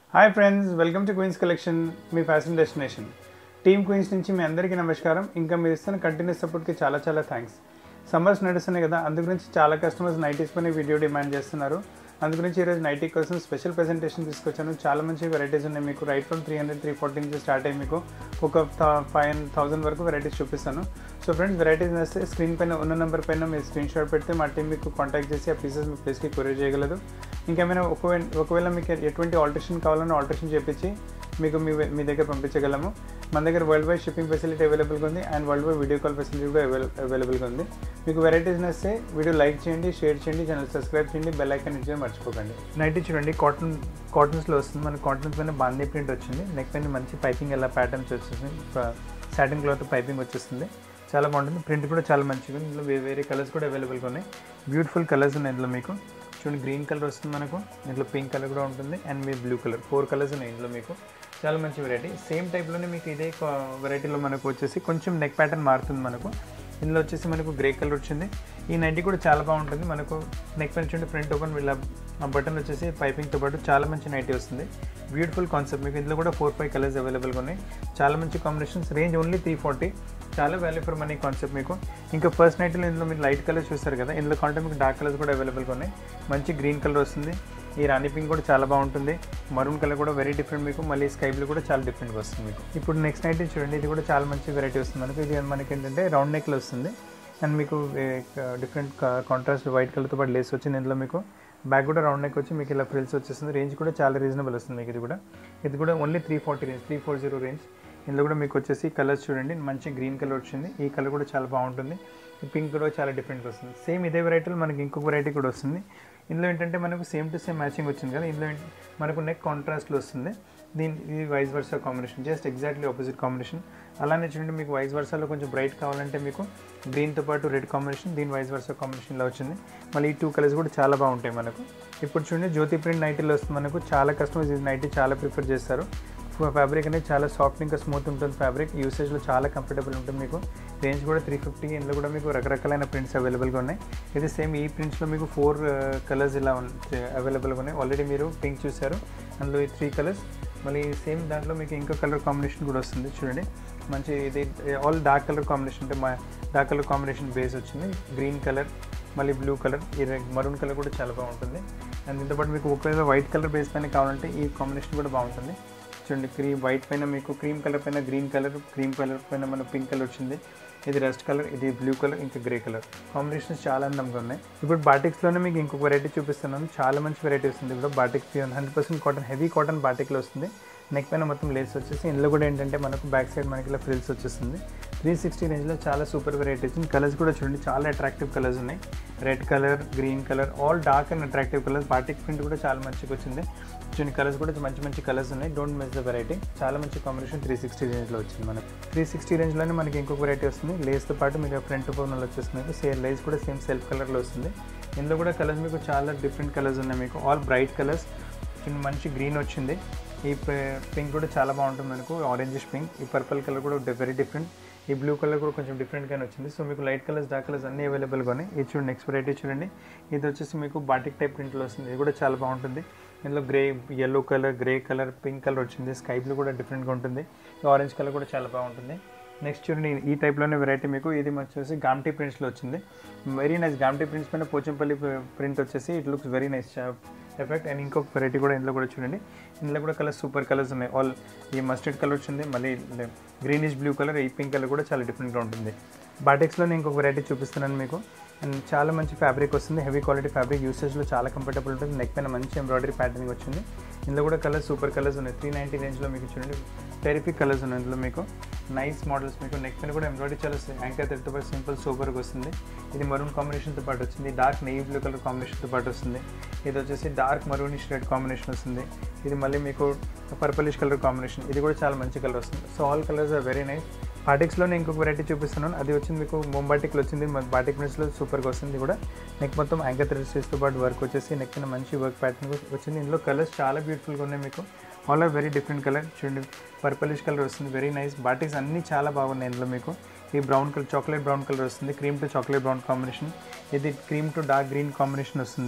hi friends welcome to queens collection మీ fashion destination team queens నుంచి మీ అందరికీ నమస్కారం ఇంకా మీరు ఇస్తున్న కంటిన్యూస్ సపోర్ట్కి చాలా చాలా థ్యాంక్స్ సమ్మర్స్ నడుస్తున్నాయి కదా అందు గురించి చాలా కస్టమర్స్ నైటీస్ పైన వీడియో డిమాండ్ చేస్తున్నారు అందు గురించి ఈరోజు నైటీ కోసం స్పెషల్ ప్రెజెంటేషన్ తీసుకొచ్చాను చాలా మంచి వెరైటీస్ ఉన్నాయి మీకు right from three hundred three forty నుంచి స్టార్ట్ అయ్యి మీకు ఒక ఫైవ్ థౌసండ్ వరకు వెరైటీస్ చూపిస్తాను సో ఫ్రెండ్స్ వెరైటీస్ వస్తే స్క్రీన్ పైన ఉన్న నెంబర్ పైన మీరు స్క్రీన్ షాట్ పెడితే మా టీం మీకు కాంటాక్ట్ చేసి ఆ పీసెస్ మీ ప్లేస్కి కొరియర్ చేయగలదు ఇంకేమైనా ఒకవేళ ఒకవేళ మీకు ఎటువంటి ఆల్టరేషన్ కావాలన్నా ఆల్టరేషన్ చేపించి మీకు మీ మీ దగ్గర పంపించగలము మన దగ్గర వరల్డ్ వైడ్ షిప్పింగ్ ఫెసిలిటీ అవైలబుల్గా ఉంది and world wide video call facility కూడా అవైల అవైలబుల్గా ఉంది మీకు వెరైటీస్ నచ్చితే వీడియో లైక్ చేయండి షేర్ చేయండి ఛానల్ సబ్స్క్రైబ్ చేయండి బెల్ ఐకాన్ ఇచ్చేది మర్చిపోకండి నైట్ చూడండి కాటన్ కాటన్స్లో వస్తుంది మన కాటన్స్ పైన బాందీ ప్రింట్ వచ్చింది నెక్ పైన మంచి పైపింగ్ ఎలా ప్యాటర్న్స్ వచ్చేస్తుంది సాటిన్ క్లాత్ పైపింగ్ వచ్చేస్తుంది చాలా బాగుంటుంది ప్రింట్ కూడా చాలా మంచిగా ఉంది ఇందులో వే- వేరే కలర్స్ కూడా అవైలబుల్గా ఉన్నాయి బ్యూటిఫుల్ కలర్స్ ఉన్నాయి ఇందులో మీకు చూడండి గ్రీన్ కలర్ వస్తుంది మనకు ఇందులో పింక్ కలర్ కూడా ఉంటుంది అండ్ మీ బ్లూ కలర్ ఫోర్ కలర్స్ ఉన్నాయి ఇందులో మీకు చాలా మంచి వెరైటీ సేమ్ టైప్లోనే మీకు ఇదే వెరైటీలో మనకు వచ్చేసి కొంచెం నెక్ ప్యాటర్న్ మారుతుంది మనకు ఇందులో వచ్చేసి మనకు గ్రే కలర్ వచ్చింది ఈ నైటీ కూడా చాలా బాగుంటుంది మనకు నెక్ పైన చూడండి ఫ్రంట్ ఓపెన్ ఇలా బటన్ వచ్చేసి పైపింగ్తో పాటు చాలా మంచి నైటీ వస్తుంది బ్యూటిఫుల్ కాన్సెప్ట్ మీకు ఇందులో కూడా ఫోర్ ఫైవ్ కలర్స్ అవైలబుల్గా ఉన్నాయి చాలా మంచి combinations range only three forty చాలా వాల్యూ ఫర్ మనీ కాన్సెప్ట్ మీకు ఇంకా ఫస్ట్ నైట్లో ఇందులో మీరు లైట్ కలర్ చూస్తారు కదా ఇందులో కాంటే మీకు డార్క్ కలర్స్ కూడా అవైలబుల్గా ఉన్నాయి మంచి గ్రీన్ కలర్ వస్తుంది ఈ రాణి పింక్ కూడా చాలా బాగుంటుంది మరూన్ కలర్ కూడా వెరీ డిఫరెంట్ మీకు మళ్ళీ స్కై బ్లూ కూడా చాలా డిఫరెంట్గా వస్తుంది మీకు ఇప్పుడు నెక్స్ట్ నైట్ చూడండి ఇది కూడా చాలా మంచి వెరైటీ వస్తుంది మనకు ఇది మనకి ఏంటంటే రౌండ్ నెక్లో వస్తుంది అండ్ మీకు డిఫరెంట్ కాంట్రాస్ట్ వైట్ కలర్తో పాటు లేస్ వచ్చింది ఇందులో మీకు బ్యాక్ కూడా రౌండ్ నెక్ వచ్చి మీకు ఇలా ఫ్రిల్స్ వచ్చేస్తుంది రేంజ్ కూడా చాలా రీజనబుల్ వస్తుంది మీకు ఇది కూడా ఇది కూడా only three forty range three four zero range ఇందులో కూడా మీకు వచ్చేసి కలర్స్ చూడండి మంచి గ్రీన్ కలర్ వచ్చింది ఈ కలర్ కూడా చాలా బాగుంటుంది ఈ పింక్ కూడా చాలా డిఫరెంట్గా వస్తుంది సేమ్ ఇదే వెరైటీలో మనకి ఇంకొక వెరైటీ కూడా వస్తుంది ఇందులో ఏంటంటే మనకు సేమ్ టు సేమ్ మ్యాచింగ్ వచ్చింది కదా ఇందులో ఏంటి- మనకు నెక్ కాంట్రాస్ట్లో వస్తుంది దీని ఇది vice versa combination just exactly opposite combination అలానే చూడండి మీకు వైస్ వర్సాలో కొంచెం బ్రైట్ కావాలంటే మీకు గ్రీన్తో పాటు రెడ్ కాంబినేషన్ దీని వైస్ వర్సా కాంబినేషన్లో వచ్చింది మళ్ళీ ఈ టూ కలర్స్ కూడా చాలా బాగుంటాయి మనకు ఇప్పుడు చూడండి జ్యోతి ప్రింట్ నైటీలో వస్తుంది మనకు చాలా కస్టమర్స్ ఈ నైటీ చాలా ప్రిఫర్ చేస్తారు ఫ్యాబ్రిక్ అనేది చాలా సాఫ్ట్ ఇంకా స్మూత్ ఉంటుంది ఫ్యాబ్రిక్ యూసేజ్లో చాలా కంఫర్టబుల్ ఉంటుంది మీకు రేంజ్ కూడా త్రీ ఫిఫ్టీ ఇందులో కూడా మీకు రకరకాలైన ప్రింట్స్ అవైలబుల్గా ఉన్నాయి ఇది సేమ్ ఈ ప్రింట్స్లో మీకు ఫోర్ కలర్స్ ఇలా అవైలబుల్గా ఉన్నాయి ఆల్రెడీ మీరు పింక్ చూసారు అందులో ఈ త్రీ కలర్స్ మళ్ళీ సేమ్ దాంట్లో మీకు ఇంకో కలర్ కాంబినేషన్ కూడా వస్తుంది చూడండి మంచి ఇది ఆల్ డార్క్ కలర్ కాంబినేషన్ అంటే మా డార్క్ కలర్ కాంబినేషన్ బేస్ వచ్చింది గ్రీన్ కలర్ మళ్ళీ బ్లూ కలర్ ఈ మరూన్ కలర్ కూడా చాలా బాగుంటుంది అండ్ దీంతో పాటు మీకు ఒకవేళ వైట్ కలర్ బేస్ పైన కావాలంటే ఈ కాంబినేషన్ కూడా బాగుంటుంది చూడండి క్రీమ్ వైట్ పైన మీకు క్రీమ్ కలర్ పైన గ్రీన్ కలర్ క్రీమ్ కలర్ పైన మన పింక్ కలర్ వచ్చింది ఇది రెస్ట్ కలర్ ఇది బ్లూ కలర్ ఇంకా గ్రే కలర్ కాంబినేషన్స్ చాలా అందంగా ఉన్నాయి ఇప్పుడు బాటిక్స్లోనే మీకు ఇంకొక వెరైటీ చూపిస్తున్నాను చాలా మంచి వెరైటీ వస్తుంది ఇప్పుడు batiks hundred percent cotton heavy cotton బాటిక్లో వస్తుంది నెక్ పైన మొత్తం లేస్ వచ్చేసి ఇందులో కూడా ఏంటంటే మనకు బ్యాక్ సైడ్ మనకి ఇలా ఫ్రిల్స్ వచ్చేస్తుంది త్రీ సిక్స్టీ రేంజ్లో చాలా సూపర్ వెరైటీ వచ్చింది కలర్స్ కూడా చూడండి చాలా అట్రాక్టివ్ కలర్స్ ఉన్నాయి red colour green colour all dark and attractive colours batik print కూడా చాలా మంచిగా వచ్చింది చూడండి కలర్స్ కూడా మంచి మంచి కలర్స్ ఉన్నాయి డోంట్ మిస్ ద వెరైటీ చాలా మంచి కాంబినేషన్ త్రీ సిక్స్టీ రేంజ్లో వచ్చింది మనకి త్రీ సిక్స్టీ రేంజ్లోనే మనకి ఇంకొక వెరైటీ వస్తుంది లేస్తో పాటు మీకు ఫ్రంట్ పౌనల్ వచ్చేస్తుంది మీకు సేమ్ లేస్ కూడా సేమ్ సెల్ఫ్ కలర్లో వస్తుంది ఇందులో కూడా కలర్స్ మీకు చాలా డిఫరెంట్ కలర్స్ ఉన్నాయి మీకు ఆల్ బ్రైట్ కలర్స్ చిన్న మంచి గ్రీన్ వచ్చింది ఈ పింక్ కూడా చాలా బాగుంటుంది మనకు ఆరెంజిష్ పింక్ ఈ పర్పుల్ కలర్ కూడా వెరీ డిఫరెంట్ ఈ బ్లూ కలర్ కూడా కొంచెం డిఫరెంట్గానే వచ్చింది సో మీకు లైట్ కలర్స్ డార్క్ కలర్స్ అన్నీ అవైలబుల్గా ఉన్నాయి ఇది చూడండి నెక్స్ట్ వెరైటీ చూడండి ఇది వచ్చేసి మీకు బాటిక్ టైప్ ప్రింట్లో వస్తుంది ఇది కూడా చాలా బాగుంటుంది ఇందులో grey yellow colour grey colour pink colour వచ్చింది స్కై బ్లూ కూడా డిఫరెంట్గా ఉంటుంది ఆరెంజ్ కలర్ కూడా చాలా బాగుంటుంది నెక్స్ట్ చూడండి ఈ టైప్లోనే వెరైటీ మీకు ఇది వచ్చేసి గామ్టీ ప్రింట్స్లో వచ్చింది వెరీ నైస్ గామ్టీ ప్రింట్స్ పైన పోచంపల్లి ప్రింట్ వచ్చేసి it looks very nice effect and ఇంకొక వెరైటీ కూడా ఇందులో కూడా చూడండి ఇందులో కూడా కలర్స్ సూపర్ కలర్స్ ఉన్నాయి ఆల్ ఈ మస్టర్డ్ కలర్ వచ్చింది మళ్ళీ గ్రీనిష్ బ్లూ కలర్ ఈ పింక్ కలర్ కూడా చాలా డిఫరెంట్గా ఉంటుంది బాటిక్స్లో నేను ఇంకొక వెరైటీ చూపిస్తున్నాను మీకు అండ్ చాలా మంచి ఫ్యాబ్రిక్ వస్తుంది హెవీ క్వాలిటీ ఫ్యాబ్రిక్ యూసేజ్లో చాలా కంఫర్టబుల్ ఉంటుంది నెక్ పైన మంచి ఎంబ్రాయిడరీ ప్యాటర్నింగ్ వచ్చింది ఇందులో కూడా కలర్స్ సూపర్ కలర్స్ ఉన్నాయి త్రీ నైంటీ రేంజ్లో మీకు చూడండి టెరిఫిక్ కలర్స్ ఉన్నాయి ఇందులో మీకు నైస్ మోడల్స్ మీకు నెక్ పైన కూడా ఎంబ్రాయిడరీ చాలా యాంకర్ థ్రెడ్తో పాటు సింపుల్ సూపర్గా వస్తుంది ఇది మరూన్ కాంబినేషన్తో పాటు వచ్చింది డార్క్ నెయ్యి బ్లూ కలర్ కాంబినేషన్తో పాటు వస్తుంది ఇది వచ్చేసి డార్క్ మరూనిష్ రెడ్ కాంబినేషన్ వస్తుంది ఇది మళ్ళీ మీకు పర్పలిష్ కలర్ కాంబినేషన్ ఇది కూడా చాలా మంచి కలర్ వస్తుంది so all colours are very nice బాటిక్స్లోనే ఇంకొక వెరైటీ చూపిస్తున్నాను అది వచ్చింది మీకు మొంబాటిక్లో వచ్చింది బాటిక్ ప్రింట్స్లో సూపర్గా వస్తుంది ఇది కూడా నెక్ మొత్తం యాంకర్ థ్రెడ్స్తో పాటు వర్క్ వచ్చేసి నెక్ కింద మంచి వర్క్ ప్యాటర్న్ వచ్చింది ఇందులో కలర్స్ చాలా బ్యూటిఫుల్గా ఉన్నాయి మీకు all are very different colour చూడండి పర్పలిష్ కలర్ వస్తుంది వెరీ నైస్ బాటిక్స్ అన్నీ చాలా బాగున్నాయి ఇందులో మీకు ఈ brown colour chocolate brown colour వస్తుంది cream to chocolate brown combination ఇది cream to dark green combination వస్తుంది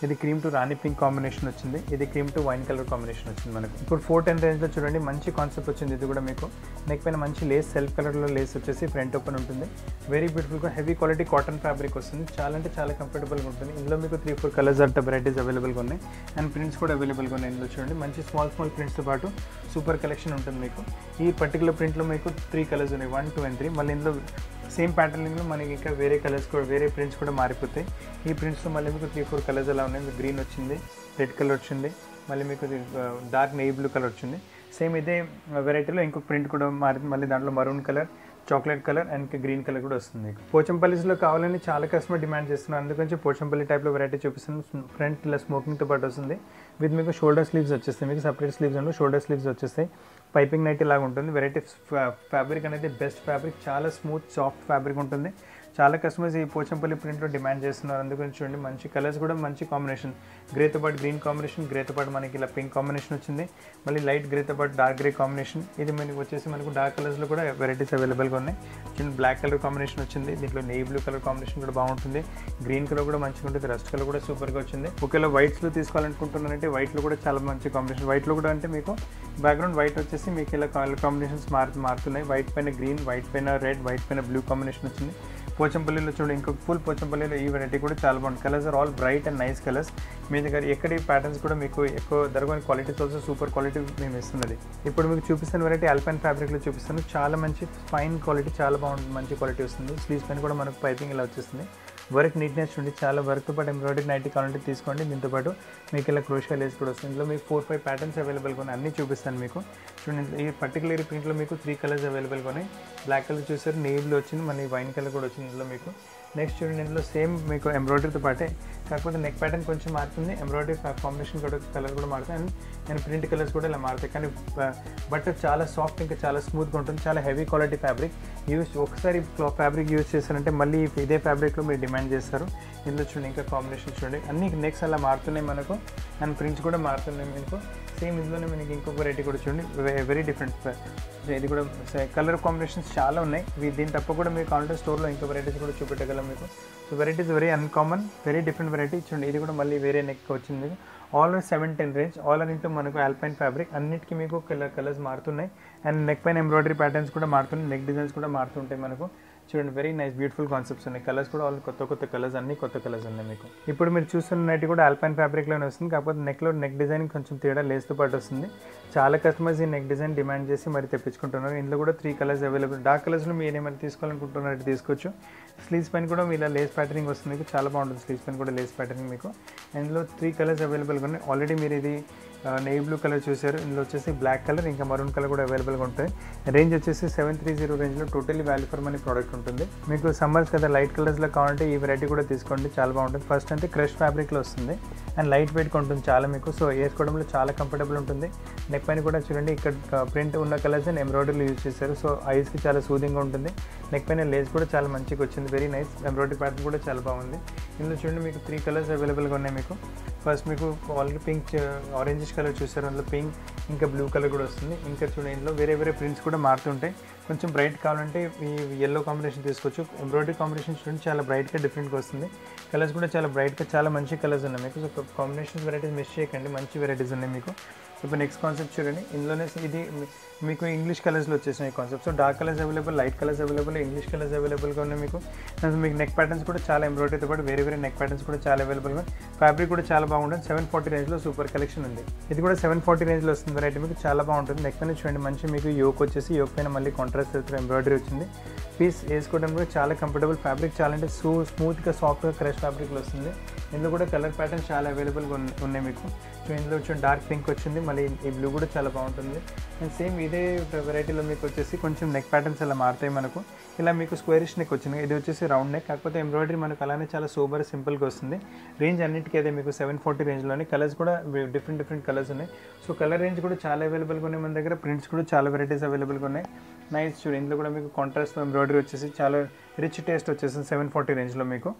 ఇది cream to rani pink combination వచ్చింది ఇది cream to wine colour combination వచ్చింది మనకు ఇప్పుడు ఫోర్ టెన్ రేంజ్లో చూడండి మంచి కాన్సెప్ట్ వచ్చింది ఇది కూడా మీకు నెక్ పైన మంచి లేస్ సెల్ఫ్ కలర్లో లేస్ వచ్చేసి ఫ్రంట్ ఓపెన్ ఉంటుంది వెరీ బ్యూటిఫుల్గా హెవీ క్వాలిటీ కాటన్ ఫ్యాబ్రిక్ వస్తుంది చాలా అంటే చాలా కంఫర్టబుల్గా ఉంటుంది ఇందులో మీకు త్రీ ఫోర్ కలర్స్ అంట వెరైటీస్ అవైలబుల్గా ఉన్నాయి అండ్ ప్రింట్స్ కూడా అవైలబుల్గా ఉన్నాయి ఇందులో చూడండి మంచి స్మాల్ స్మాల్ ప్రింట్స్తో పాటు సూపర్ కలెక్షన్ ఉంటుంది మీకు ఈ పర్టికులర్ ప్రింట్లో మీకు త్రీ కలర్స్ ఉన్నాయి వన్ టూ అండ్ త్రీ మళ్ళీ ఇందులో సేమ్ ప్యాటర్నింగ్లో మనకి ఇంకా వేరే కలర్స్ కూడా వేరే ప్రింట్స్ కూడా మారిపోతాయి ఈ ప్రింట్స్లో మళ్ళీ మీకు త్రీ ఫోర్ కలర్స్ అలా ఉన్నాయి మీకు గ్రీన్ వచ్చింది రెడ్ కలర్ వచ్చింది మళ్ళీ మీకు డార్క్ నెయ్యి బ్లూ కలర్ వచ్చింది సేమ్ ఇదే వెరైటీలో ఇంకొక ప్రింట్ కూడా మారింది మళ్ళీ దాంట్లో maroon colour chocolate colour and green colour కూడా వస్తుంది పోచంపల్లిస్లో కావాలని చాలా కస్టమర్ డిమాండ్ చేస్తున్నారు అందుకని పోచంపల్లి టైప్లో వెరైటీ చూపిస్తాను ఫ్రంట్ ఇలా స్మోకింగ్తో పాటు వస్తుంది విత్ మీకు షోల్డర్ స్లీవ్స్ వచ్చేస్తాయి మీకు separate sleeves and shoulder sleeves వచ్చేస్తాయి పైపింగ్ నైట్ ఇలాగ ఉంటుంది వెరైటీ ఫ్యాబ్రిక్ అనేది బెస్ట్ ఫ్యాబ్రిక్ చాలా స్మూత్ సాఫ్ట్ ఫ్యాబ్రిక్ ఉంటుంది చాలా కస్టమర్స్ ఈ పోచంపల్లి ప్రింట్లో డిమాండ్ చేస్తున్నారు అందుకని చూడండి మంచి కలర్స్ కూడా మంచి కాంబినేషన్ గ్రేతో పాటు గ్రీన్ కాంబినేషన్ గ్రేతో పాటు మనకి ఇలా పింక్ కాంబినేషన్ వచ్చింది మళ్ళీ లైట్ గ్రేతో పాటు డార్క్ గ్రే కాంబినేషన్ ఇది మనకి వచ్చేసి మనకు డార్క్ కలర్స్లో కూడా వెరైటీస్ అవైలబుల్గా ఉన్నాయి చిన్న బ్లాక్ కలర్ కాంబినేషన్ వచ్చింది దీంట్లో నెయ్యి బ్లూ కలర్ కాంబినేషన్ కూడా బాగుంటుంది గ్రీన్ కలర్ కూడా మంచిగా ఉంటుంది రస్ట్ కలర్ కూడా సూపర్గా వచ్చింది ఒకవేళ వైట్స్లో తీసుకోవాలనుకుంటున్నారంటే వైట్లో కూడా చాలా మంచి కాంబినేషన్ వైట్లో కూడా అంటే మీకు బ్యాక్గ్రౌండ్ వైట్ వచ్చేసి మీకు ఇలా కలర్ కాంబినేషన్స్ మారు మారుతున్నాయి వైట్ పైన గ్రీన్ వైట్ పైన రెడ్ వైట్ పైన బ్లూ కాంబినేషన్ వచ్చింది పోచంపల్లిలో చూడండి ఇంకొక ఫుల్ పోచంపల్లిలో ఈ వెరైటీ కూడా చాలా బాగుంది colours are all bright and nice colours మీ దగ్గర ఎక్కడి ప్యాటర్న్స్ కూడా మీకు ఎక్కువ దొరకని క్వాలిటీస్ ఆల్సో సూపర్ క్వాలిటీ మేము ఇస్తున్నది ఇప్పుడు మీకు చూపిస్తున్న వెరైటీ అల్పైన్ ఫ్యాబ్రిక్లో చూపిస్తాను చాలా మంచి ఫైన్ క్వాలిటీ చాలా బాగుంటుంది మంచి క్వాలిటీ వస్తుంది స్లీవ్స్ పైన కూడా మనకు పైపింగ్ ఇలా వచ్చేస్తుంది వర్క్ నీట్నెస్ ఉండి చాలా వర్క్తో పాటు ఎంబ్రాయిడరీ నైటీ కావాలంటే తీసుకోండి దీంతో పాటు మీకు ఇలా క్రోషియా లేస్ కూడా వస్తుంది ఇందులో మీకు ఫోర్ ఫైవ్ ప్యాటర్న్స్ అవైలబుల్గా ఉన్నాయి అన్నీ చూపిస్తాను మీకు చూడండి ఈ పర్టికులర్ ప్రింట్లో మీకు త్రీ కలర్స్ అవైలబుల్గా ఉన్నాయి బ్లాక్ కలర్ చూసారు నేవ్లో వచ్చింది మళ్ళీ వైన్ కలర్ కూడా వచ్చింది ఇందులో మీకు నెక్స్ట్ చూడండి ఇందులో సేమ్ మీకు ఎంబ్రాయిడరీతో పాటే కాకపోతే నెక్ ప్యాటర్న్ కొంచెం మారుతుంది ఎంబ్రాయిడరీ కాంబినేషన్ కూడా కలర్ కూడా మారుతాయి అండ్ అండ్ ప్రింట్ కలర్స్ కూడా ఇలా మారుతాయి కానీ బట్ చాలా సాఫ్ట్ ఇంకా చాలా స్మూత్గా ఉంటుంది చాలా హెవీ క్వాలిటీ ఫ్యాబ్రిక్ యూస్ ఒకసారి ఫ్యాబ్రిక్ యూస్ చేశారంటే మళ్ళీ ఇదే ఫ్యాబ్రిక్లో మీరు డిమాండ్ చేస్తారు ఇందులో చూడండి ఇంకా కాంబినేషన్ చూడండి అన్ని నెక్స్ట్ అలా మారుతున్నాయి మనకు అండ్ ప్రింట్స్ కూడా మారుతున్నాయి మీకు సేమ్ ఇందులోనే మనకి ఇంకొక వెరైటీ కూడా చూడండి వెరీ డిఫరెంట్ ఇది కూడా కలర్ కాంబినేషన్స్ చాలా ఉన్నాయి వీ- దీని తప్ప కూడా మీకు కావాలంటే స్టోర్లో ఇంకా వెరైటీస్ కూడా చూపెట్టగలం మీకు so varieties very uncommon very different variety చూడండి ఇది కూడా మళ్ళీ వేరే నెక్ వచ్చింది all seven ten range all are into మనకు ఆల్పైన్ ఫ్యాబ్రిక్ అన్నిటికీ మీకు కలర్ కలర్స్ మారుతున్నాయి అండ్ నెక్ పైన ఎంబ్రాయిడరీ ప్యాటర్న్స్ కూడా మారుతున్నాయి నెక్ డిజైన్స్ కూడా మారుతుంటాయి మనకు చూడండి వెరీ నైస్ బ్యూటిఫుల్ కాన్సెప్ట్స్ ఉన్నాయి కలర్స్ కూడా ఆల్ కొత్త కొత్త కలర్స్ అన్ని కొత్త కలర్స్ ఉన్నాయి మీకు ఇప్పుడు మీరు చూస్తున్నట్టు కూడా ఆల్పైన్ ఫ్యాబ్రిక్లోనే వస్తుంది కాకపోతే నెక్లో నెక్ డిజైన్ కొంచెం తేడా లేస్తో పాటు వస్తుంది చాలా కస్టమర్స్ ఈ నెక్ డిజైన్ డిమాండ్ చేసి మరి తెప్పించుకుంటున్నారు ఇందులో కూడా త్రీ కలర్స్ అవైలబుల్ డార్క్ కలర్స్లో మీరు ఏమైనా తీసుకోవాలనుకుంటున్నట్టు తీసుకోవచ్చు స్లీవ్స్ పైన కూడా మీ ఇలా లేస్ ప్యాటర్నింగ్ వస్తుంది మీకు చాలా బాగుంటుంది స్లీవ్స్ పైన కూడా లేస్ ప్యాటర్నింగ్ మీకు ఇందులో త్రీ కలర్స్ అవైలబుల్గా ఉన్నాయి ఆల్రెడీ మీరు ఇది నెయ్యి బ్లూ కలర్ చూసారు ఇందులో వచ్చేసి బ్లాక్ కలర్ ఇంకా మరూన్ కలర్ కూడా అవైలబుల్గా ఉంటాయి రేంజ్ వచ్చేసి సెవెన్ త్రీ జీరో రేంజ్లో totally value for money product ఉంటుంది మీకు సమ్మర్స్ కదా లైట్ కలర్స్లో కావాలంటే ఈ వెరైటీ కూడా తీసుకోండి చాలా బాగుంటుంది ఫస్ట్ అంటే క్రష్ ఫ్యాబ్రిక్లో వస్తుంది అండ్ లైట్ వెయిట్గా ఉంటుంది చాలా మీకు సో వేసుకోవడంలో చాలా కంఫర్టబుల్ ఉంటుంది నెక్ పైన కూడా చూడండి ఇక్కడ ప్రింట్ ఉన్న కలర్స్ అండ్ ఎంబ్రాయిడరీలు యూజ్ చేశారు సో ఐస్కి చాలా సూదింగ్గా ఉంటుంది నెక్ పైన లేస్ కూడా చాలా మంచిగా వచ్చింది వెరీ నైస్ ఎంబ్రాయిడరీ ప్యాటర్న్ కూడా చాలా బాగుంది ఇందులో చూడండి మీకు త్రీ కలర్స్ అవైలబుల్గా ఉన్నాయి మీకు ఫస్ట్ మీకు ఆల్రెడీ పింక్ ఆరెంజిష్ కలర్ చూసారు అందులో పింక్ ఇంకా బ్లూ కలర్ కూడా వస్తుంది ఇంకా చూడండి ఇందులో వేరే వేరే ప్రింట్స్ కూడా మారుతుంటాయి కొంచెం బ్రైట్ కావాలంటే ఈ ఎల్లో కాంబినేషన్ తీసుకోవచ్చు ఎంబ్రాయిడరీ కాంబినేషన్ చూడండి చాలా బ్రైట్గా డిఫరెంట్గా వస్తుంది కలర్స్ కూడా చాలా బ్రైట్గా చాలా మంచి కలర్స్ ఉన్నాయి మీకు సో కాంబినేషన్ వెరైటీస్ మిస్ చేయకండి మంచి వెరైటీస్ ఉన్నాయి మీకు ఇప్పుడు నెక్స్ట్ కాన్సెప్ట్ చూడండి ఇందులోనే ఇది మీ- మీకు ఇంగ్లీష్ కలర్స్లో వచ్చేసినాయి concept so dark colours available light colours available English colours అవైలబుల్గా ఉన్నాయి మీకు అండ్ మీకు నెక్ ప్యాటర్న్స్ కూడా చాలా ఎంబ్రాయిడరీతో పాటు వేరే వేరే నెక్ ప్యాటర్న్స్ కూడా చాలా అవైలబుల్గా ఫ్యాబ్రిక్ కూడా చాలా బాగుంటుంది సెవెన్ ఫార్టీ రేంజ్లో సూపర్ కలెక్షన్ ఉంది ఇది కూడా సెవెన్ ఫార్టీ రేంజ్లో వస్తుంది వెరైటీ మీకు చాలా బాగుంటుంది నెక్ పైన చూడండి మంచి మీకు యోక్ వచ్చేసి యోక్ పైన మళ్ళీ కాంట్రాస్ట్ ఎంబ్రాయిడరీ వచ్చింది పీస్ వేసుకోవడానికి కూడా చాలా కంఫర్టబుల్ ఫ్యాబ్రిక్ చాలా అంటే సూ స్మూత్గా సాఫ్ట్గా క్రష్ ఫ్యాబ్రిక్లో వస్తుంది ఇందులో కూడా కలర్ ప్యాటర్న్స్ చాలా అవైలబుల్గా ఉన్న- ఉన్నాయి మీకు సో ఇందులో వచ్చి డార్క్ పింక్ వచ్చింది మళ్ళీ ఈ బ్లూ కూడా చాలా బాగుంటుంది అండ్ సేమ్ ఇదే వెరైటీలో మీకు వచ్చేసి కొంచెం నెక్ ప్యాటర్న్స్ అలా మారుతాయి మనకు ఇలా మీకు స్క్వేరిష్ నెక్ వచ్చింది ఇది వచ్చేసి రౌండ్ నెక్ కాకపోతే ఎంబ్రాయిడరీ మనకు అలానే చాలా సూపర్ సింపుల్గా వస్తుంది రేంజ్ అన్నిటికీ అదే మీకు సెవెన్ ఫార్టీ రేంజ్లోనే కలర్స్ కూడా డిఫరెంట్ డిఫరెంట్ కలర్స్ ఉన్నాయి సో కలర్ రేంజ్ కూడా చాలా అవైలబుల్గా ఉన్నాయి మన దగ్గర ప్రింట్స్ కూడా చాలా వెరైటీస్ అవైలబుల్గా ఉన్నాయి నైస్ చూడండి ఇందులో కూడా మీకు కాంట్రాస్ట్ ఎంబ్రాయిడరీ వచ్చేసి చాలా రిచ్ టేస్ట్ వచ్చేసింది సెవెన్ ఫార్టీ రేంజ్లో మీకు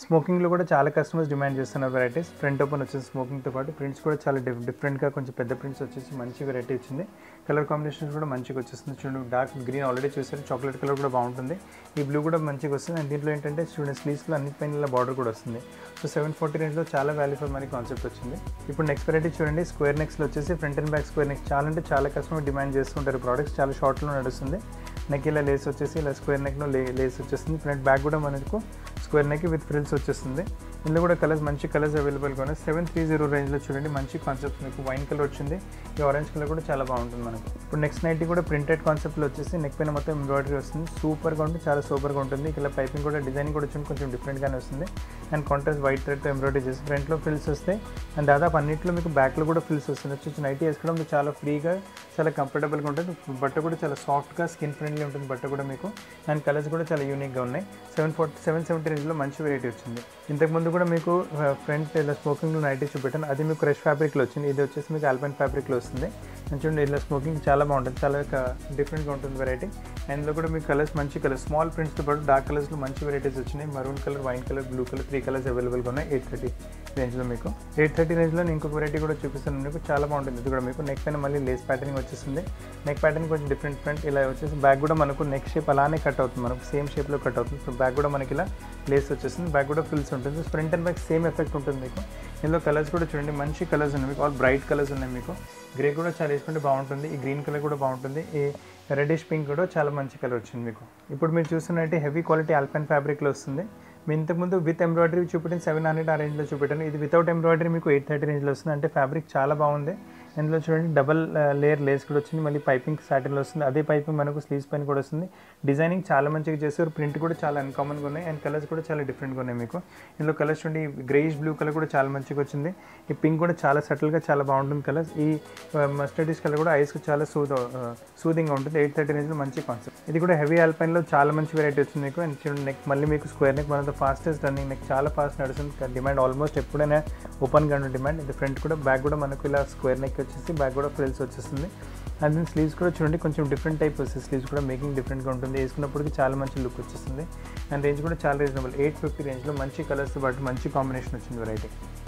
స్మోకింగ్లో కూడా చాలా కస్టమర్స్ డిమాండ్ చేస్తున్నారు వెరైటీస్ ఫ్రంట్ ఓపెన్ వచ్చేసి స్మోకింగ్తో పాటు ప్రింట్స్ కూడా చాలా డిఫ్ డిఫరెంట్గా కొంచెం పెద్ద ప్రింట్స్ వచ్చేసి మంచి వెరైటీ వచ్చింది కలర్ కాంబినేషన్స్ కూడా మంచిగా వచ్చేస్తుంది చూడండి డార్క్ గ్రీన్ ఆల్రెడీ చూసారు చాక్లెట్ కలర్ కూడా బాగుంటుంది ఈ బ్లూ కూడా మంచిగా వస్తుంది అండ్ దీంట్లో ఏంటంటే స్టూడెంట్ స్లీవ్స్లో అన్ని పైన బార్డర్ కూడా వస్తుంది సో సెవెన్ ఫార్టీ రేంజ్లో చాలా వాల్యూ ఫర్ మనీ కాన్సెప్ట్ వచ్చింది ఇప్పుడు నెక్స్ట్ వెరైటీ చూడండి స్క్వేర్ నెక్స్లో వచ్చేసి front and back square necks చాలా అంటే చాలా కస్టమర్ డిమాండ్ చేస్తుంటారు ప్రోడక్ట్స్ చాలా షార్ట్లో నడుస్తుంది నెక్ ఇలా లేస్ వచ్చేసి ఇలా స్క్వేర్ నెక్లో లే లేస్ వచ్చేస్తుంది ఫ్రంట్ బ్యాక్ కూడా మనకు స్క్వేర్ నెక్ విత్ ఫ్రిల్స్ వచ్చేస్తుంది ఇందులో కూడా కలర్స్ మంచి కలర్స్ అవైలబుల్గా ఉన్నాయి సెవెన్ త్రీ జీరో రేంజ్లో చూడండి మంచి కాన్సెప్ట్ మీకు వైన్ కలర్ వచ్చింది ఈ ఆరెంజ్ కలర్ కూడా చాలా బాగుంటుంది మనకు ఇప్పుడు నెక్స్ట్ నైట్ కూడా ప్రింటెడ్ కాన్సెప్ట్లో వచ్చేసి నెక్ పైన మొత్తం ఎంబ్రాయిడరీ వస్తుంది సూపర్గా ఉంటుంది చాలా సూపర్గా ఉంటుంది ఇలా పైపింగ్ కూడా డిజైన్ కూడా వచ్చింది కొంచెం డిఫరెంట్గానే వస్తుంది అండ్ కాంట్రాస్ట్ వైట్ థ్రెడ్తో ఎంబ్రాయిడరీ చేసి ఫ్రంట్లో ఫ్రిల్స్ వస్తాయి అండ్ దాదాపు అన్నింటిలో మీకు బ్యాక్లో కూడా ఫ్రిల్స్ వస్తుంది వచ్చి నైట్ వేసుకోవడం చాలా ఫ్రీగా చాలా కంఫర్టబుల్గా ఉంటుంది బట్ట కూడా చాలా సాఫ్ట్గా స్కిన్ ఫ్రెండ్లీ ఉంటుంది బట్ట కూడా మీకు అండ్ కలర్స్ కూడా చాలా యూనిక్గా ఉన్నాయి సెవెన్ ఫార్టీ సెవెన్ సెవెంటీ రేంజ్లో మంచి వెరైటీ వచ్చింది ఇంతకుముందు కూడా మీకు ఫ్రంట్ ఇలా స్మోకింగ్లో నైటీ చూపెట్టాను అది మీకు క్రష్ ఫ్యాబ్రిక్లో వచ్చింది ఇది వచ్చేసి మీకు ఆల్పైన్ ఫ్యాబ్రిక్లో వస్తుంది అండ్ చూడండి ఇలా స్మోకింగ్ చాలా బాగుంటుంది చాలా డిఫరెంట్గా ఉంటుంది వెరైటీ అండ్ ఇందులో కూడా మీకు కలర్స్ మంచి కలర్స్ స్మాల్ ప్రింట్స్తో పాటు డార్క్ కలర్స్లో మంచి వెరైటీస్ వచ్చినాయి maroon colour wine colour blue colour three colours అవైలబుల్గా ఉన్నాయి ఎయిట్ థర్టీ రేంజ్లో మీకు ఎయిట్ థర్టీ రేంజ్లో నేను ఇంకొక వెరైటీ కూడా చూపిస్తాను మీకు చాలా బాగుంటుంది ఇది కూడా మీకు నెక్ పైన మళ్ళీ లేస్ ప్యాటర్నింగ్ వచ్చేస్తుంది నెక్ ప్యాటర్న్ కొంచెం డిఫరెంట్ ఫ్రంట్ ఇలా వచ్చేసి బ్యాక్ కూడా మనకు నెక్ షేప్ అలానే కట్ అవుతుంది మనకు సేమ్ షేప్లో కట్ అవుతుంది సో బ్యాక్ కూడా మనకి ఇలా లేస్ వచ్చేస్తుంది బ్యాక్ కూడా ఫిల్స్ ఉంటుంది front and back same effect ఉంటుంది మీకు ఇందులో కలర్స్ కూడా చూడండి మంచి కలర్స్ ఉన్నాయి మీకు ఆల్ బ్రైట్ కలర్స్ ఉన్నాయి మీకు గ్రే కూడా చాలా వేసుకుంటే బాగుంటుంది ఈ గ్రీన్ కలర్ కూడా బాగుంటుంది ఈ రెడిష్ పింక్ కూడా చాలా మంచి కలర్ వచ్చింది మీకు ఇప్పుడు మీరు చూస్తున్నట్టు హెవీ క్వాలిటీ ఆల్పైన్ ఫ్యాబ్రిక్లో వస్తుంది మీ ఇంతకుముందు విత్ ఎంబ్రాయిడరీ చూపెట్టిన సెవెన్ హండ్రెడ్ ఆ రేంజ్లో చూపెట్టాను ఇది వితౌట్ ఎంబ్రాయిడరీ మీకు ఎయిట్ థర్టీ రేంజ్లో వస్తుంది అంటే ఫ్యాబ్రిక్ చాలా బాగుంది ఇందులో చూడండి డబల్ లేయర్ లేస్ కూడా వచ్చింది మళ్ళీ పైపింగ్ సాటిన్లో వస్తుంది అదే పైపింగ్ మనకు స్లీవ్స్ పైన కూడా వస్తుంది డిజైనింగ్ చాలా మంచిగా చేస్తారు ప్రింట్ కూడా చాలా అన్కామన్గా ఉన్నాయి అండ్ కలర్స్ కూడా చాలా డిఫరెంట్గా ఉన్నాయి మీకు ఇందులో కలర్స్ చూడండి గ్రేయిష్ బ్లూ కలర్ కూడా చాలా మంచిగా వచ్చింది ఈ పింక్ కూడా చాలా సటిల్గా చాలా బాగుంటుంది కలర్స్ ఈ మస్టర్డీస్ కలర్ కూడా ఐస్కి చాలా సూద్ సూదింగ్గా ఉంటుంది ఎయిట్ థర్టీ రేంజ్లో మంచి కాన్సెప్ట్ ఇది కూడా హెవీ ఆల్పైన్లో చాలా మంచి వెరైటీ వచ్చింది మీకు అండ్ చూడండి నెక్ మళ్ళీ మీకు స్క్వేర్ నెక్ మన ఫాస్టెస్ట్ రన్నింగ్ నెక్ చాలా ఫాస్ట్ నడుస్తుంది డిమాండ్ ఆల్మోస్ట్ ఎప్పుడైనా ఓపెన్గా ఉన్న డిమాండ్ ఇది ఫ్రంట్ కూడా బ్యాక్ కూడా మనకు ఇలా స్క్వేర్ నెక్ వచ్చేసి బ్యాక్ కూడా ఫ్రిల్స్ వచ్చేస్తుంది అండ్ దీని స్లీవ్స్ కూడా చూడండి కొంచెం డిఫరెంట్ టైప్ వస్తుంది స్లీవ్స్ కూడా మేకింగ్ డిఫరెంట్గా ఉంటుంది వేసుకున్నప్పటికి చాలా మంచి లుక్ వచ్చేస్తుంది అండ్ రేంజ్ కూడా చాలా రీజనబుల్ ఎయిట్ ఫిఫ్టీ రేంజ్లో మంచి కలర్స్తో పాటు మంచి కాంబినేషన్ వచ్చింది వెరైటీ